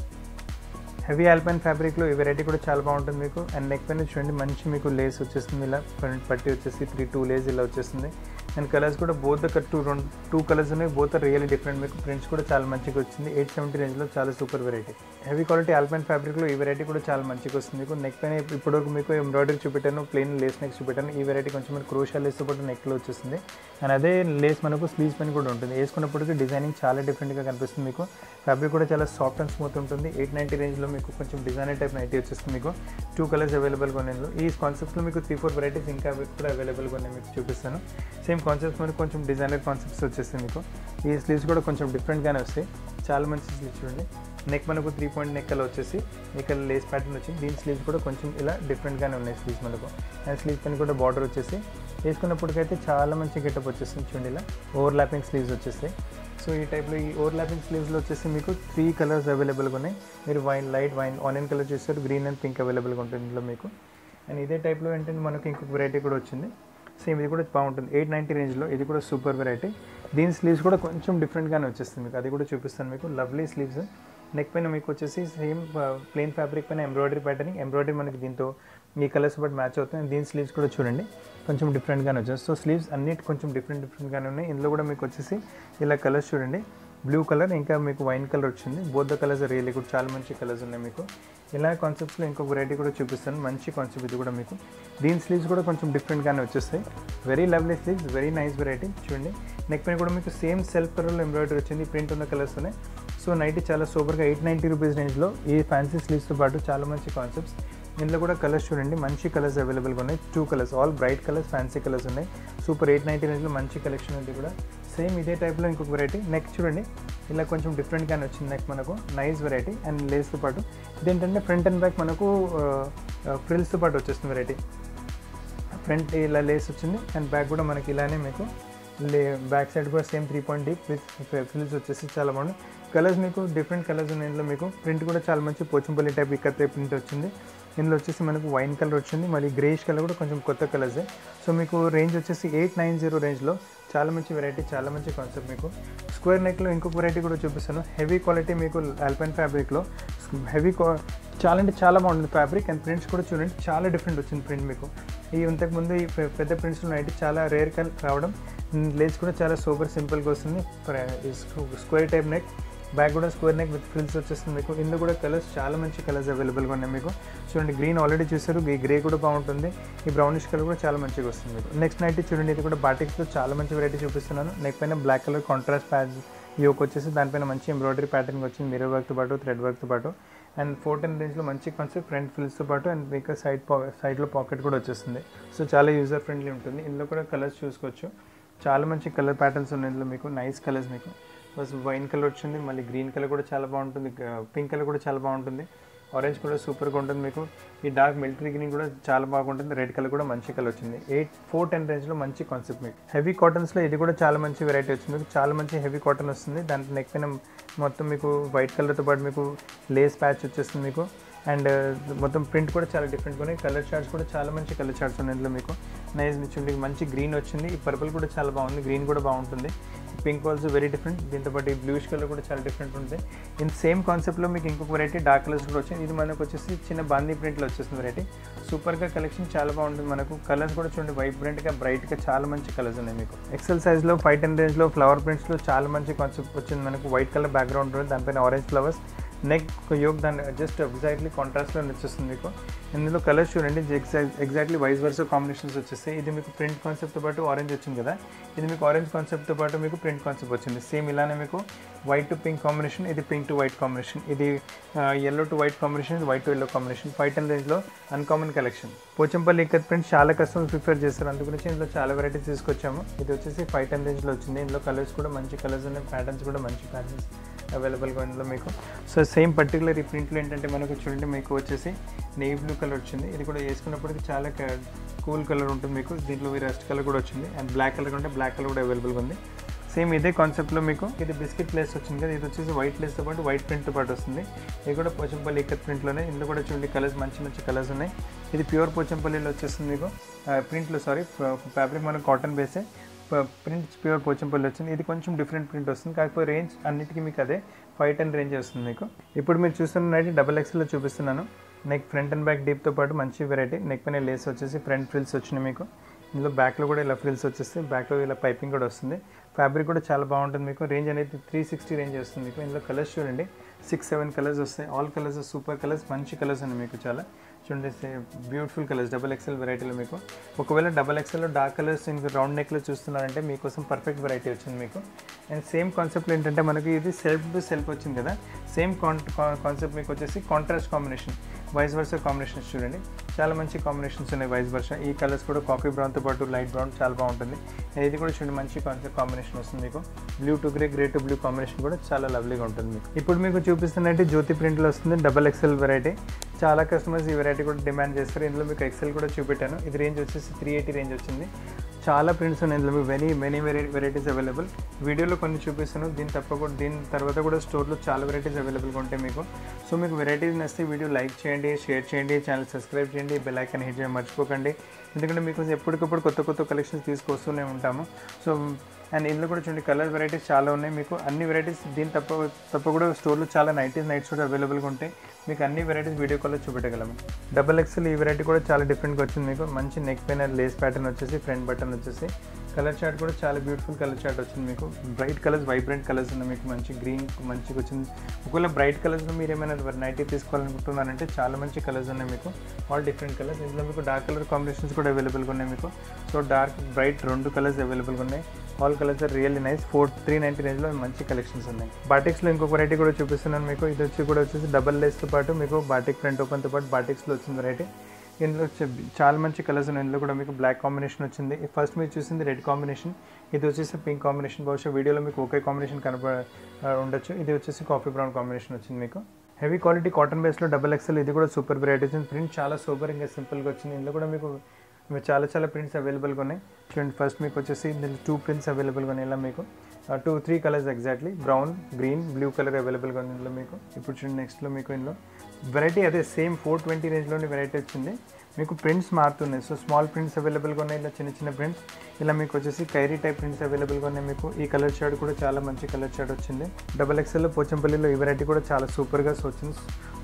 హెవీ ఆల్పైన్ ఫ్యాబ్రిక్లో ఈ వెరైటీ కూడా చాలా బాగుంటుంది మీకు అండ్ నెక్ పైన చూడండి మంచి మీకు లేస్ వచ్చేస్తుంది ఇలా ఫ్రంట్ పట్టి వచ్చేసి త్రీ టూ లేస్ ఇలా వచ్చేస్తుంది అండ్ కలర్స్ కూడా బోత్ ఒక టూ రెండు టూ కలర్స్ ఉన్నాయి బోత్ రియల్లీ డిఫరెంట్ మీకు ప్రింట్స్ కూడా చాలా మంచిగా వచ్చింది ఎయిట్ సెవెంటీ రేంజ్లో చాలా super variety heavy quality alpine ఫ్యాబ్రిక్లో ఈ వెరైటీ కూడా చాలా మంచిగా వస్తుంది మీకు నెక్ పైన ఇప్పటివరకు మీకు ఎంబ్రాయిడరీ చూపెట్టాను ప్లెయిన్ లేస్ నెక్ చూపెట్టాను ఈ వెరైటీ కొంచెం మీకు క్రోషా లేస్తో పాటు నెక్లో వచ్చేస్తుంది అండ్ అదే లేస్ మనకు స్లీవ్స్ పైన కూడా ఉంటుంది వేసుకున్నప్పటికీ డిజైనింగ్ చాలా డిఫరెంట్గా కనిపిస్తుంది మీకు ఫ్యాబ్రిక్ కూడా చాలా సాఫ్ట్ అండ్ స్మూత్ ఉంటుంది ఎయిట్ నైంటీ రేంజ్లో మీకు కొంచెం డిజైనర్ టైప్ నైటీ వచ్చేస్తుంది మీకు టూ కలర్స్ అవైలబుల్గా ఉన్నాయి ఈ కాన్సెప్ట్స్లో మీకు త్రీ ఫోర్ వెరైటీస్ ఇంకా కూడా అవైలబుల్గా ఉన్నాయి మీకు చూపిస్తాను సేమ్ కాన్సెప్ట్స్ మనకు కొంచెం డిజైనర్ కాన్సెప్ట్స్ వచ్చేస్తాయి మీకు ఈ స్లీవ్స్ కూడా కొంచెం డిఫరెంట్గానే వస్తాయి చాలా మంచి స్లీవ్స్ చూడండి నెక్ మనకు త్రీ పాయింట్ నెక్ అలా వచ్చేసి ఇక్కడ లేస్ ప్యాటర్న్ వచ్చింది దీని స్లీవ్స్ కూడా కొంచెం ఇలా డిఫరెంట్గానే ఉన్నాయి స్లీవ్స్ మనకు అండ్ స్లీవ్స్ పైన కూడా బార్డర్ వచ్చేసి వేసుకున్నప్పటికైతే చాలా మంచి గెటప్ వచ్చేస్తుంది చూడండి ఇలా ఓవర్ ల్యాపింగ్ స్లీవ్స్ వచ్చేస్తాయి సో ఈ టైప్లో ఈ ఓవర్ ల్యాపింగ్ స్లీవ్స్లో వచ్చేసి మీకు త్రీ కలర్స్ అవైలబుల్గా ఉన్నాయి మీరు wine light wine onion colour చూస్తారు గ్రీన్ అండ్ పింక్ అవైలబుల్గా ఉంటుంది ఇందులో మీకు అండ్ ఇదే టైప్లో ఏంటంటే మనకి ఇంకొక వెరైటీ కూడా వచ్చింది సేమ్ ఇది కూడా బాగుంటుంది ఎయిట్ నైంటీ రేంజ్లో ఇది కూడా సూపర్ వెరైటీ దీని స్లీవ్స్ కూడా కొంచెం డిఫరెంట్గానే వచ్చేస్తుంది మీకు అది కూడా చూపిస్తాను మీకు లవ్లీ స్లీవ్స్ నెక్ పైన మీకు వచ్చేసి సేమ్ ప్లెయిన్ ఫ్యాబ్రిక్ పైన ఎంబ్రాయిడరీ ప్యాటర్నింగ్ ఎంబ్రాయిడరీ మనకి దీంతో ఈ కలర్స్ బట్టి మ్యాచ్ అవుతుంది దీని స్లీవ్స్ కూడా చూడండి కొంచెం డిఫరెంట్గానే వచ్చేసి సో స్లీవ్స్ అన్నిటి కొంచెం డిఫరెంట్ డిఫరెంట్గానే ఉన్నాయి ఇందులో కూడా మీకు వచ్చేసి ఇలా కలర్స్ చూడండి బ్లూ కలర్ ఇంకా మీకు వైన్ కలర్ వచ్చింది బోత్ ద కలర్స్ రియల్లీ కూడా చాలా మంచి కలర్స్ ఉన్నాయి మీకు ఇలా కాన్సెప్ట్స్లో ఇంకొక వెరైటీ కూడా చూపిస్తాను మంచి కాన్సెప్ట్ ఇది కూడా మీకు దీని స్లీవ్స్ కూడా కొంచెం డిఫరెంట్గానే వచ్చేస్తాయి very lovely sleeves very nice variety చూడండి నెక్ పైన కూడా మీకు సేమ్ సెల్ఫ్ కలర్లో ఎంబ్రాయిడరీ వచ్చింది ప్రింట్ ఉన్న కలర్స్ ఉన్నాయి సో నైట్ చాలా సూపర్గా ఎయిట్ నైంటీ రూపీస్ రేంజ్లో ఈ ఫ్యాన్సీ స్లీవ్స్తో పాటు చాలా మంచి కాన్సెప్ట్స్ ఇందులో కూడా కలర్స్ చూడండి మంచి కలర్స్ అవైలబుల్గా ఉన్నాయి two colours all bright colours fancy colours ఉన్నాయి సూపర్ ఎయిట్ నైంటీ రేంజ్లో మంచి కలెక్షన్ ఉంది కూడా సేమ్ ఇదే టైప్లో ఇంకొక వెరైటీ నెక్ చూడండి ఇలా కొంచెం డిఫరెంట్గానే వచ్చింది నెక్ మనకు నైస్ వెరైటీ అండ్ లేస్తో పాటు ఇదేంటంటే ఫ్రంట్ అండ్ బ్యాక్ మనకు ఫ్రిల్స్తో పాటు వచ్చేస్తుంది వెరైటీ ఫ్రంట్ ఇలా లేస్ వచ్చింది అండ్ బ్యాక్ కూడా మనకి ఇలానే మీకు లే బ్యాక్ సైడ్ కూడా same three point deep with frills వచ్చేసి చాలా బాగుంది కలర్స్ మీకు డిఫరెంట్ కలర్స్ ఉన్నాయి ఇందులో మీకు ప్రింట్ కూడా చాలా మంచి పోచంపల్లి టైప్ ఇక్కడ ప్రింట్ వచ్చింది ఇందులో వచ్చేసి మనకు వైన్ కలర్ వచ్చింది మళ్ళీ గ్రేష్ కలర్ కూడా కొంచెం కొత్త కలర్సే సో మీకు రేంజ్ వచ్చేసి ఎయిట్ నైన్ జీరో రేంజ్లో చాలా మంచి వెరైటీ చాలా మంచి కాన్సెప్ట్ మీకు స్క్వేర్ నెక్లో ఇంకొక వెరైటీ కూడా చూపిస్తాను హెవీ క్వాలిటీ మీకు ఆల్పైన్ ఫ్యాబ్రిక్లో హెవీ చాలా అంటే చాలా బాగుంటుంది ఫ్యాబ్రిక్ అండ్ ప్రింట్స్ కూడా చూడండి చాలా డిఫరెంట్ వచ్చింది ప్రింట్ మీకు ఈ ఇంతకుముందు ఈ పె- పెద్ద ప్రింట్స్లో నైట్ చాలా రేర్ కల్ రావడం లేస్ కూడా చాలా సూపర్ సింపుల్గా వస్తుంది స్క్వేర్ టైప్ నెక్ బ్యాక్ కూడా స్క్వేర్ నెక్ విత్ ఫ్రిల్స్ వచ్చేస్తుంది మీకు ఇందులో కూడా కలర్స్ చాలా మంచి కలర్స్ అవైలబుల్గా ఉన్నాయి మీకు చూడండి గ్రీన్ ఆల్రెడీ చూసారు ఈ గ్రే కూడా బాగుంటుంది ఈ బ్రౌనిష్ కలర్ కూడా చాలా మంచిగా వస్తుంది మీకు నెక్స్ట్ నైట్ చూడండి ఇది కూడా బాటిక్స్లో చాలా మంచి వెరైటీ చూపిస్తున్నాను నెక్ పైన black colour contrast patch yoke వచ్చేసి దానిపైన మంచి ఎంబ్రాయిడరీ ప్యాటర్న్ వచ్చింది మిరర్ వర్క్తో పాటు థ్రెడ్ వర్క్తో పాటు అండ్ ఫోర్ టెన్ రేంజ్లో మంచి కాన్సెప్ట్ ఫ్రంట్ ఫిల్స్తో పాటు అండ్ మీకు సైడ్ పా సైడ్లో పాకెట్ కూడా వచ్చేస్తుంది సో చాలా యూజర్ ఫ్రెండ్లీ ఉంటుంది ఇందులో కూడా కలర్స్ చూసుకోవచ్చు చాలా మంచి కలర్ ప్యాటర్న్స్ ఉన్నాయి ఇందులో మీకు నైస్ కలర్స్ మీకు బస్ వైన్ కలర్ వచ్చింది మళ్ళీ గ్రీన్ కలర్ కూడా చాలా బాగుంటుంది పింక్ కలర్ కూడా చాలా బాగుంటుంది ఆరెంజ్ కూడా సూపర్గా ఉంటుంది మీకు ఈ డార్క్ మిలిటరీ గ్రీన్ కూడా చాలా బాగుంటుంది రెడ్ కలర్ కూడా మంచి కలర్ వచ్చింది ఎయిట్ ఫోర్ టెన్ రేంజ్లో మంచి కాన్సెప్ట్ మీకు హెవీ కాటన్స్లో ఇది కూడా చాలా మంచి వెరైటీ వచ్చింది మీకు చాలా మంచి హెవీ కాటన్ వస్తుంది దాంట్లో నెక్ పైన మొత్తం మీకు వైట్ కలర్తో పాటు మీకు లేస్ ప్యాచ్ వచ్చేస్తుంది మీకు అండ్ మొత్తం ప్రింట్ కూడా చాలా డిఫరెంట్గా ఉన్నాయి కలర్ చార్ట్స్ కూడా చాలా మంచి కలర్ చార్ట్స్ ఉన్నాయి ఇందులో మీకు నైస్ చూడండి మంచి గ్రీన్ వచ్చింది ఈ పర్పుల్ కూడా చాలా బాగుంది గ్రీన్ కూడా బాగుంటుంది పింక్ ఆల్సో వెరీ డిఫరెంట్ దీంతో పాటు ఈ బ్లూష్ కలర్ కూడా చాలా డిఫరెంట్ ఉంటుంది ఇన్ సేమ్ కాన్సెప్ట్లో మీకు ఇంకొక వెరైటీ డార్క్ కలర్స్ కూడా వచ్చింది ఇది మనకు వచ్చేసి చిన్న బాందీ ప్రింట్లో వచ్చేసింది వెరైటీ సూపర్గా కలెక్షన్ చాలా బాగుంటుంది మనకు కలర్స్ కూడా చూడండి వైబ్రెంట్గా బ్రైట్గా చాలా మంచి కలర్స్ ఉన్నాయి మీకు ఎక్సెల్ సైజ్లో ఫైవ్ టెన్ రేంజ్లో ఫ్లవర్ ప్రింట్స్లో చాలా మంచి కాన్సెప్ట్ వచ్చింది మనకు వైట్ కలర్ బ్యాక్గ్రౌండ్ ఉంటుంది దానిపైన ఆరెంజ్ ఫ్లవర్స్ నెక్ యోగ్ దాని జస్ట్ ఎగ్జాక్ట్లీ కాంట్రాస్ట్లో వచ్చేస్తుంది మీకు ఇందులో కలర్స్ చూడండి ఎగ్జాక్ట్లీ వైస్ వర్స్ కాంబినేషన్స్ వచ్చేస్తాయి ఇది మీకు ప్రింట్ కాన్సెప్ట్తో పాటు ఆరెంజ్ వచ్చింది కదా ఇది మీకు ఆరెంజ్ కాన్సెప్ట్తో పాటు మీకు ప్రింట్ కాన్సెప్ట్ వచ్చింది సేమ్ ఇలానే మీకు వైట్ టు పింక్ కాంబినేషన్ ఇది పింక్ టు వైట్ కాంబినేషన్ ఇది ఎల్లో టు వైట్ కాంబినేషన్ ఇది white to yellow combination five ten రేంజ్లో uncommon collection Pochampally ikat print చాలా కస్టమర్స్ ప్రిఫర్ చేస్తారు అందు గురించి ఇందులో చాలా వెరైటీస్ తీసుకొచ్చాము ఇది వచ్చేసి ఫైవ్ టెన్ రేంజ్లో వచ్చింది ఇందులో కలర్స్ కూడా మంచి కలర్స్ ఉన్నాయి ప్యాటర్న్స్ కూడా మంచి ప్యాటర్న్స్ అవైలబుల్గా ఇందులో మీకు సో సేమ్ పర్టికులర్ ఈ ప్రింట్లో ఏంటంటే మనకు చూడండి మీకు వచ్చేసి నెయ్యి బ్లూ కలర్ వచ్చింది ఇది కూడా వేసుకున్నప్పటికీ చాలా కూల్ కలర్ ఉంటుంది మీకు దీంట్లో రస్ట్ కలర్ కూడా వచ్చింది అండ్ బ్లాక్ కలర్ ఉంటే బ్లాక్ కలర్ కూడా అవైలబుల్గా ఉంది సేమ్ ఇదే కాన్సెప్ట్లో మీకు ఇది బిస్కెట్ ప్లేస్ వచ్చింది కదా ఇది వచ్చేసి వైట్ ప్లేస్తో పాటు వైట్ ప్రింట్తో పాటు వస్తుంది ఇది కూడా పోచంపల్లి ఇక్కత్ ప్రింట్లోనే ఇందులో కూడా చూడండి కలర్స్ మంచి మంచి కలర్స్ ఉన్నాయి ఇది ప్యూర్ పోచంపల్లిలో వచ్చేస్తుంది మీకు ప్రింట్లో సారీ ఫ్యాబ్రిక్ మనకు కాటన్ బేసే ప్రింట్ ప్యూర్ పోచంపల్లి వచ్చింది ఇది కొంచెం డిఫరెంట్ ప్రింట్ వస్తుంది కాకపోతే రేంజ్ అన్నిటికీ మీకు అదే ఫైవ్ టెన్ రేంజ్ వస్తుంది మీకు ఇప్పుడు మీరు చూస్తున్నట్టు డబల్ ఎక్స్లో చూపిస్తున్నాను నెక్ ఫ్రంట్ అండ్ బ్యాక్ డీప్తో పాటు మంచి వెరైటీ నెక్ పైన లేస్ వచ్చేసి ఫ్రంట్ ఫ్రిల్స్ వచ్చినాయి మీకు ఇందులో బ్యాక్లో కూడా ఇలా ఫ్రిల్స్ వచ్చేస్తాయి బ్యాక్లో ఇలా పైపింగ్ కూడా వస్తుంది ఫ్యాబ్రిక్ కూడా చాలా బాగుంటుంది మీకు రేంజ్ అనేది త్రీ సిక్స్టీ రేంజ్ వస్తుంది మీకు ఇందులో కలర్స్ చూడండి సిక్స్ సెవెన్ కలర్స్ వస్తాయి ఆల్ కలర్స్ సూపర్ కలర్స్ మంచి కలర్స్ ఉన్నాయి మీకు చాలా చూడండి బ్యూటిఫుల్ కలర్స్ డబల్ ఎక్స్ఎల్ వెరైటీలో మీకు ఒకవేళ డబల్ ఎక్స్ఎల్లో డార్క్ కలర్స్ ఇంకా రౌండ్ నెక్లో చూస్తున్నారంటే మీకోసం పర్ఫెక్ట్ వెరైటీ వచ్చింది మీకు అండ్ సేమ్ కాన్సెప్ట్లో ఏంటంటే మనకి ఇది సెల్ఫ్ టు సెల్ఫ్ వచ్చింది కదా సేమ్ కాన్సెప్ట్ మీకు వచ్చేసి contrast combination vice versa combinations చూడండి చాలా మంచి కాంబినేషన్స్ ఉన్నాయి వైస్ వర్ష ఈ కలర్స్ కూడా కాఫీ బ్రౌన్తో పాటు లైట్ బ్రౌన్ చాలా బాగుంటుంది ఇది కూడా చూడండి మంచి కాన్సెప్ట్ కాంబినేషన్ వస్తుంది మీకు blue to grey grey to blue combination కూడా చాలా లవ్లీగా ఉంటుంది మీకు ఇప్పుడు మీకు చూపిస్తున్నట్టు జ్యోతి ప్రింట్లో వస్తుంది డబల్ ఎక్సెల్ వెరైటీ చాలా కస్టమర్స్ ఈ వెరైటీ కూడా డిమాండ్ చేస్తారు ఇందులో మీకు ఎక్సెల్ కూడా చూపెట్టాను ఇది రేంజ్ వచ్చేసి త్రీ ఎయిటీ రేంజ్ వచ్చింది చాలా ప్రింట్స్ ఉన్నాయి ఇందులో మీకు వెరీ మెనీ వెరై వెరైటీస్ అవైలబుల్ వీడియోలో కొన్ని చూపిస్తాను దీని తప్ప కూడా దీని తర్వాత కూడా స్టోర్లో చాలా వెరైటీస్ అవైలబుల్గా ఉంటాయి మీకు సో మీకు వెరైటీస్ నచ్చితే వీడియో లైక్ చేయండి షేర్ చేయండి ఛానల్ సబ్స్క్రైబ్ చేయండి బెల్ ఐకాన్ హిట్ చేయడం మర్చిపోకండి ఎందుకంటే మీకు ఎప్పటికప్పుడు కొత్త కొత్త కలెక్షన్స్ తీసుకొస్తూనే ఉంటాము సో అండ్ ఇందులో కూడా చూడండి కలర్ వెరైటీస్ చాలా ఉన్నాయి మీకు అన్ని వెరైటీస్ దీని తప్ప తప్ప కూడా స్టోర్లో చాలా నైటీస్ నైట్స్ కూడా అవైలబుల్గా ఉంటాయి మీకు అన్ని వెరైటీస్ వీడియో కాల్లో చూపెట్టగలము డబల్ ఎక్స్ఎల్ ఈ వెరైటీ కూడా చాలా డిఫరెంట్గా వచ్చింది మీకు మంచి నెక్ పైన లేస్ ప్యాటర్న్ వచ్చేసి ఫ్రంట్ బటన్ వచ్చేసి కలర్ చార్ట్ కూడా చాలా బ్యూటిఫుల్ కలర్ చార్ట్ వచ్చింది మీకు బ్రైట్ కలర్స్ వైబ్రెంట్ కలర్స్ ఉన్నాయి మీకు మంచి గ్రీన్ మంచిగా వచ్చింది ఒకవేళ బ్రైట్ కలర్స్లో మీరు ఏమైనా నైటీ తీసుకోవాలనుకుంటున్నారంటే చాలా మంచి కలర్స్ ఉన్నాయి మీకు ఆల్ డిఫరెంట్ కలర్స్ ఇందులో మీకు డార్క్ కలర్ కాంబినేషన్స్ కూడా అవైలబుల్గా ఉన్నాయి మీకు సో డార్క్ బ్రైట్ రెండు కలర్స్ అవైలబుల్గా ఉన్నాయి all colours are really nice four three ninety రేంజ్లో మంచి కలెక్షన్స్ ఉన్నాయి బాటిక్స్లో ఇంకొక వెరైటీ కూడా చూపిస్తున్నాను మీకు ఇది వచ్చి కూడా వచ్చేసి డబల్ లేస్తో పాటు మీకు బాటిక్ ఫ్రంట్ ఓపెన్తో పాటు బాటిక్స్లో వచ్చింది వెరైటీ ఇందులో వచ్చే చాలా మంచి కలర్స్ ఉన్నాయి ఇందులో కూడా మీకు బ్లాక్ కాంబినేషన్ వచ్చింది ఫస్ట్ మీరు చూసింది రెడ్ కాంబినేషన్ ఇది వచ్చేసి పింక్ కాంబినేషన్ బహుశా వీడియోలో మీకు ఒకే కాంబినేషన్ కనప ఉండొచ్చు ఇది వచ్చేసి కాఫీ బ్రౌన్ కాంబినేషన్ వచ్చింది మీకు హెవీ క్వాలిటీ కాటన్ బేస్లో డబల్ ఎక్స్ఎల్ ఇది కూడా సూపర్ వెరైటీస్ ప్రింట్ చాలా సూపర్ ఇంకా సింపుల్గా వచ్చింది ఇందులో కూడా మీకు ఇవి చాలా చాలా ప్రింట్స్ అవైలబుల్గా ఉన్నాయి చూడండి ఫస్ట్ మీకు వచ్చేసి ఇందులో టూ ప్రింట్స్ అవైలబుల్గా ఉన్నాయి ఇలా మీకు two three colours exactly brown green blue colour అవైలబుల్గా ఉంది ఇందులో మీకు ఇప్పుడు చూడండి నెక్స్ట్లో మీకు ఇందులో వెరైటీ అదే సేమ్ ఫోర్ ట్వంటీ రేంజ్లోని వెరైటీ వచ్చింది మీకు ప్రింట్స్ మారుతున్నాయి సో స్మాల్ ప్రింట్స్ అవైలబుల్గా ఉన్నాయి ఇలా చిన్న చిన్న ప్రింట్స్ ఇలా మీకు వచ్చేసి కైరీ టైప్ ప్రింట్స్ అవైలబుల్గా ఉన్నాయి మీకు ఈ కలర్ షర్ట్ కూడా చాలా మంచి కలర్ షర్ట్ వచ్చింది డబల్ ఎక్స్ఎల్ పోచంపల్లిలో ఈ వెరైటీ కూడా చాలా సూపర్గా వచ్చింది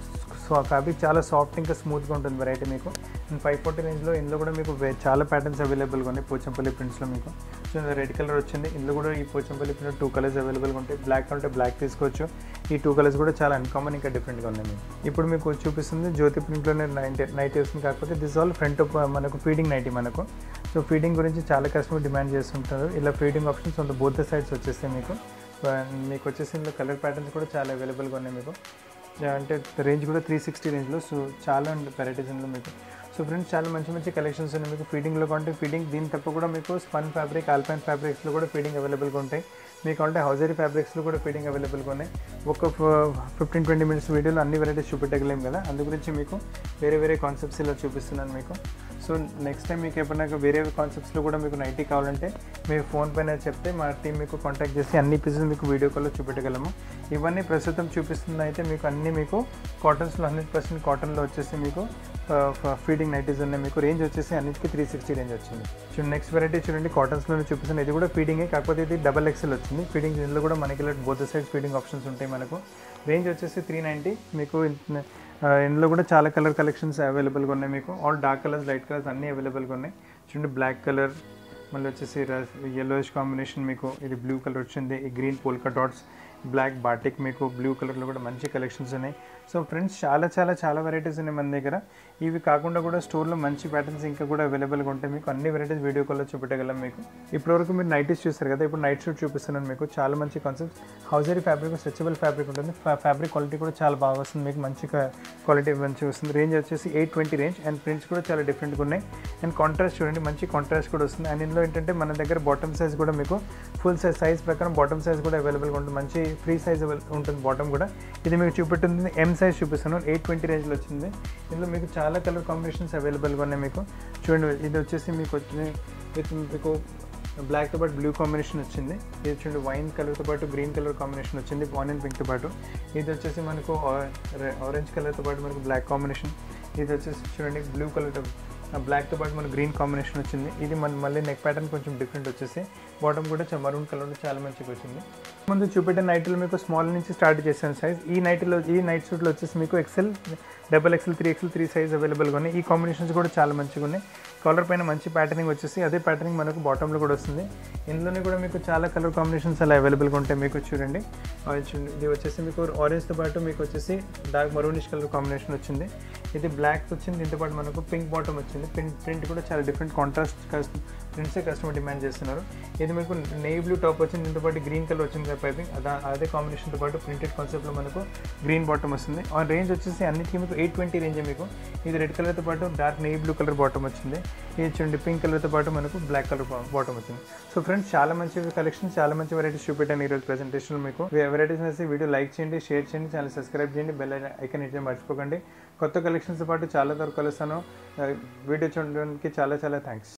సో ఆ ఫ్యాబ్రిక్ చాలా సాఫ్ట్ ఇంకా స్మూత్గా ఉంటుంది వెరైటీ మీకు అండ్ ఫైవ్ ఫార్టీ రేంజ్లో ఇందులో కూడా మీకు వే- చాలా ప్యాటర్న్స్ అవైలబుల్గా ఉన్నాయి పోచంపల్లి ప్రింట్స్లో మీకు సో రెడ్ కలర్ వచ్చింది ఇందులో కూడా ఈ పోచంపల్లి ప్రింట్ టూ కలర్స్ అవైలబుల్గా ఉంటాయి బ్లాక్ అంటే బ్లాక్ తీసుకోవచ్చు ఈ టూ కలర్స్ కూడా చాలా అన్కామన్ ఇంకా డిఫరెంట్గా ఉన్నాయి మీకు ఇప్పుడు మీకు చూపిస్తుంది జ్యోతి ప్రింట్లోనే నైట్ నైట్ వస్తుంది కాకపోతే దిస్ ఆల్ ఫ్రంట్ మనకు ఫీడింగ్ నైటీ మనకు సో ఫీడింగ్ గురించి చాలా కస్టమర్ డిమాండ్ చేస్తుంటారు ఇలా ఫీడింగ్ ఆప్షన్స్ ఉంది బోత్ సైడ్స్ వచ్చేస్తాయి మీకు మీకు వచ్చేసి ఇందులో కలర్ ప్యాటర్న్స్ కూడా చాలా అవైలబుల్గా ఉన్నాయి మీకు అంటే రేంజ్ కూడా త్రీ సిక్స్టీ రేంజ్లో సో చాలా వెరైటీస్ ఇందులో మీకు సో ఫ్రెండ్స్ చాలా మంచి మంచి కలెక్షన్స్ ఉన్నాయి మీకు ఫీడింగ్లో కొంటే ఫీడింగ్ దీని తప్ప కూడా మీకు స్పన్ ఫ్యాబ్రిక్ ఆల్పైన్ ఫ్యాబ్రిక్స్లో కూడా ఫీడింగ్ అవైలబుల్గా ఉంటాయి మీకు అంటే హౌజరీ ఫ్యాబ్రిక్స్లో కూడా ఫీడింగ్ అవైలబుల్గా ఉన్నాయి ఒక ఫిఫ్టీన్ ట్వంటీ మినిట్స్ వీడియోలో అన్ని వెరైటీస్ చూపెట్టగలేం కదా అందు గురించి మీకు వేరే వేరే కాన్సెప్ట్స్ ఇలా చూపిస్తున్నాను మీకు సో నెక్స్ట్ టైం మీకు ఎప్పుడైనా వేరే కాన్సెప్ట్స్లో కూడా మీకు నైటీ కావాలంటే మీరు ఫోన్ పైన చెప్తే మా టీం మీకు కాంటాక్ట్ చేసి అన్ని పీసెస్ మీకు వీడియో కాల్లో చూపెట్టగలము ఇవన్నీ ప్రస్తుతం చూపిస్తుంది అయితే మీకు అన్ని మీకు కాటన్స్లో హండ్రెడ్ పర్సెంట్ కాటన్లో వచ్చేసి మీకు ఫీడింగ్ నైటీస్ ఉన్నాయి మీకు రేంజ్ వచ్చేసి అన్నిటికీ త్రీ సిక్స్టీ రేంజ్ వచ్చింది చూడండి నెక్స్ట్ వెరైటీ చూడండి కాటన్స్లోనే చూపిస్తుంది ఇది కూడా ఫీడింగే కాకపోతే ఇది డబల్ ఎక్సెల్ వచ్చింది ఫీడింగ్ ఇందులో కూడా మనకి ఇలా బోత్ సైడ్స్ ఫీడింగ్ ఆప్షన్స్ ఉంటాయి మనకు రేంజ్ వచ్చేసి త్రీ నైంటీ మీకు ఇన్- ఆ, ఇందులో కూడా చాలా కలర్ కలెక్షన్స్ అవైలబుల్గా ఉన్నాయి మీకు all dark colours light colours అన్నీ అవైలబుల్గా ఉన్నాయి చూడండి బ్లాక్ కలర్ మళ్ళీ వచ్చేసి ఎల్లోయిష్ కాంబినేషన్ మీకు ఇది బ్లూ కలర్ వచ్చింది ఈ green polka dots black batik మీకు బ్లూ కలర్లో కూడా మంచి కలెక్షన్స్ ఉన్నాయి సో ఫ్రెండ్స్ చాలా చాలా చాలా వెరైటీస్ ఉన్నాయి మన దగ్గర ఇవి కాకుండా కూడా స్టోర్లో మంచి ప్యాటర్న్స్ ఇంకా కూడా అవైలబుల్గా ఉంటాయి మీకు అన్ని వెరైటీస్ వీడియో కాల్లో చూపెట్టగలం మీకు ఇప్పటివరకు మీరు నైటీస్ చూస్తారు కదా ఇప్పుడు నైట్ షూట్ చూపిస్తున్నాను మీకు చాలా మంచి concept hosiery fabric stretchable fabric ఉంటుంది ఫ్యాబ్రిక్ క్వాలిటీ కూడా చాలా బాగా వస్తుంది మీకు మంచి క్వాలిటీ మంచిగా వస్తుంది రేంజ్ వచ్చేసి eight twenty range and prints కూడా చాలా డిఫరెంట్గా ఉన్నాయి అండ్ కాంట్రాస్ట్ చూడండి మంచి కాంట్రాస్ట్ కూడా వస్తుంది అండ్ ఇందులో ఏంటంటే మన దగ్గర బాటమ్ సైజ్ కూడా మీకు ఫుల్ సైజ్ సైజ్ ప్రకారం బాటమ్ సైజ్ కూడా అవైలబుల్గా ఉంటుంది మంచి ఫ్రీ సైజ్ ఉంటుంది బాటమ్ కూడా ఇది మీకు చూపెట్టుంది ఎం సైజ్ చూపిస్తాను ఎయిట్ ట్వంటీ రేంజ్లో వచ్చింది ఇందులో మీకు చాలా కలర్ కాంబినేషన్స్ అవైలబుల్గా ఉన్నాయి మీకు చూడండి ఇది వచ్చేసి మీకు వచ్చి విత్ మీకు బ్లాక్తో పాటు బ్లూ కాంబినేషన్ వచ్చింది ఇది చూడండి వైన్ కలర్తో పాటు గ్రీన్ కలర్ కాంబినేషన్ వచ్చింది ఆనియన్ పింక్తో పాటు ఇది వచ్చేసి మనకు ఆరెంజ్ కలర్తో పాటు మనకు బ్లాక్ కాంబినేషన్ ఇది వచ్చేసి చూడండి బ్లూ కలర్ బ్లాక్తో పాటు మనకు గ్రీన్ కాంబినేషన్ వచ్చింది ఇది మన మళ్ళీ నెక్ ప్యాటర్న్ కొంచెం డిఫరెంట్ వచ్చేసి బాటమ్ కూడా మరూన్ కలర్లో చాలా మంచిగా వచ్చింది ముందు చూపెట్టిన నైట్లో మీకు స్మాల్ నుంచి స్టార్ట్ చేశాను సైజ్ ఈ నైట్లో ఈ నైట్ సూట్లో వచ్చేసి మీకు XL double XL three XL three size అవైలబుల్గా ఉన్నాయి ఈ కాంబినేషన్స్ కూడా చాలా మంచిగా ఉన్నాయి కాలర్ పైన మంచి ప్యాటర్నింగ్ వచ్చేసి అదే ప్యాటర్నింగ్ మనకు బాటంలో కూడా వస్తుంది ఇందులోనే కూడా మీకు చాలా కలర్ కాంబినేషన్స్ అలా అవైలబుల్గా ఉంటాయి మీకు చూడండి ఆ చూడండి ఇది వచ్చేసి మీకు ఆరెంజ్తో పాటు మీకు వచ్చేసి డార్క్ మరూనిష్ కలర్ కాంబినేషన్ వచ్చింది ఇది బ్లాక్ వచ్చింది దీంతో పాటు మనకు పింక్ బాటమ్ వచ్చింది ప్రింట్ ప్రింట్ కూడా చాలా డిఫరెంట్ కాంట్రాస్ట్ ప్రింట్సే కస్టమర్ డిమాండ్ చేస్తున్నారు ఇది మీకు నెయ్యి బ్లూ టాప్ వచ్చింది దీంతో పాటు గ్రీన్ కలర్ వచ్చింది కదా పైపింగ్ అదా అదే కాంబినేషన్తో పాటు ప్రింటెడ్ కాన్సెప్ట్లో మనకు గ్రీన్ బాటమ్ వస్తుంది ఆ రేంజ్ వచ్చేసి అన్నిటికీ మీకు ఎయిట్ ట్వంటీ రేంజ్ మీకు ఇది రెడ్ కలర్తో పాటు డార్క్ నెయ్యి బ్లూ కలర్ బాటమ్ వచ్చింది ఇది చూడండి పింక్ కలర్తో పాటు మనకు బ్లాక్ కలర్ బాటమ్ వచ్చింది సో ఫ్రెండ్స్ చాలా మంచి కలెక్షన్ చాలా మంచి వెరైటీస్ చూపెట్టాను ఈరోజు ప్రెసెంటేషన్ మీకు వెరైటీస్ అనేసి వీడియో లైక్ చేయండి షేర్ చేయండి ఛానల్ సబ్స్క్రైబ్ చేయండి బెల్ ఐకన్ ఇచ్చే మర్చిపోకండి కొత్త కలెక్షన్స్తో పాటు చాలా వరకు కలుస్తాను వీడియో చూడడానికి చాలా చాలా థ్యాంక్స్